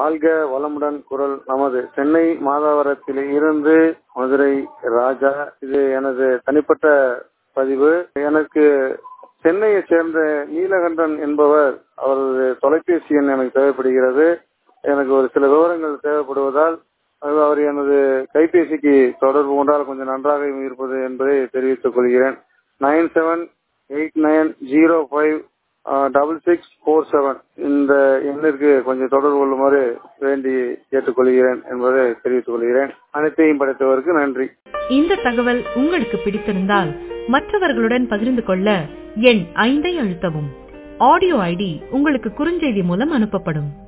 வாழ்க வளமுடன் குரல் நமது சென்னை மாதாவரத்தில் இருந்து மதுரை ராஜா இது எனது தனிப்பட்ட பதிவு எனக்கு சென்னையை சேர்ந்த நீலகண்டன் என்பவர் அவரது தொலைபேசி எண் எனக்கு தேவைப்படுகிறது எனக்கு ஒரு சில விவரங்கள் தேவைப்படுவதால் அது அவர் எனது கைபேசிக்கு தொடர்பு கொண்டால் கொஞ்சம் நன்றாக இருப்பது என்பதை தெரிவித்துக் கொள்கிறேன் nine seven eight nine zero five double six four seven இந்த எண்ணிற்கு கொஞ்சம் தொடர்பு கொள்ளுமாறு வேண்டி கேட்டுக்கொள்கிறேன் என்பதை தெரிவித்துக் கொள்கிறேன் அனைத்தையும் படைத்தவருக்கு நன்றி இந்த தகவல் உங்களுக்கு பிடித்திருந்தால் மற்றவர்களுடன் பகிர்ந்து கொள்ள எண் ஐந்தை அழுத்தவும் ஆடியோ ஐடி உங்களுக்கு குறுஞ்செய்தி மூலம் அனுப்பப்படும்